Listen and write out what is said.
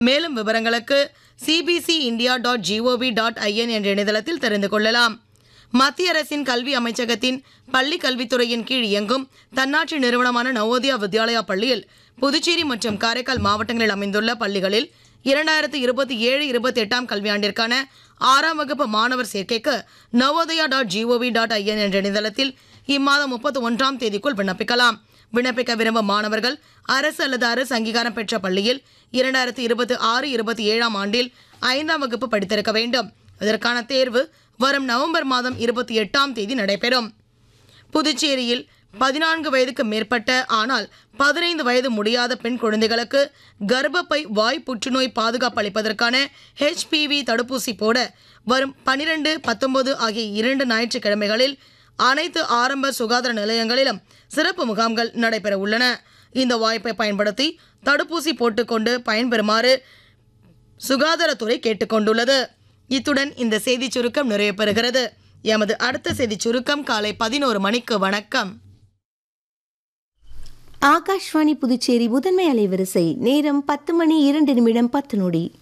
மேலும் விவரங்களுக்கு CBC India dot GOV dot IN என்ற இணையதளத்தில் தெரிந்து கொள்ளலாம் மத்திய அரசின் கல்வி அமைச்சகத்தின் பள்ளி கல்வித்துறையின் கீழ் இயங்கும் தன்னாட்சி நிறுவனமான நவோதயா வித்யாலயா பள்ளியில் புதுச்சேரி மற்றும் காரைக்கால் மாவட்டங்களில் அமைந்துள்ள பள்ளிகளில் இரண்டாயிரத்து இருபத்தி ஏழு இருபத்தி எட்டாம் கல்வியாண்டிற்கான ஆறாம் வகுப்பு மாணவர் சேர்க்கைக்கு Navodaya dot GOV dot IN என்ற இணையதளத்தில் இம்மாதம் முப்பத்தி ஒன்றாம் தேதிக்குள் விண்ணப்பிக்கலாம் விண்ணப்பிக்க விரும்பும் மாணவர்கள் அரசு அல்லது அரசு அங்கீகாரம் பெற்ற பள்ளியில் இரண்டாயிரத்தி இருபத்தி ஆறு இருபத்தி ஏழாம் ஆண்டில் ஐந்தாம் வகுப்பு படித்திருக்க வேண்டும் இதற்கான தேர்வு வரும் நவம்பர் மாதம் இருபத்தி எட்டாம் தேதி நடைபெறும் புதுச்சேரியில் பதினான்கு வயதுக்கு மேற்பட்ட ஆனால் பதினைந்து வயது முடியாத பெண் குழந்தைகளுக்கு கர்ப்பப்பை வாய் புற்றுநோய் பாதுகாப்பு அளிப்பதற்கான ஹெச்பிவி தடுப்பூசி போட வரும் பனிரெண்டு பத்தொன்பது ஆகிய இரண்டு ஞாயிற்றுக்கிழமைகளில் அனைத்து ஆரம்ப சுகாதார நிலையங்களிலும் சிறப்பு முகாம்கள் நடைபெற உள்ளன இந்த வாய்ப்பை பயன்படுத்தி தடுப்பூசி போட்டுக்கொண்டு பயன்பெறுமாறு சுகாதாரத்துறை கேட்டுக்கொண்டுள்ளது இத்துடன் இந்த செய்திச் சுருக்கம் நிறைவு பெறுகிறது எமது அடுத்த செய்திச் சுருக்கம் காலை பதினோரு மணிக்கு வணக்கம் ஆகாஷ்வாணி புதுச்சேரி முதன்மை அலைவரிசை நேரம் பத்து மணி இரண்டு நிமிடம் பத்து நொடி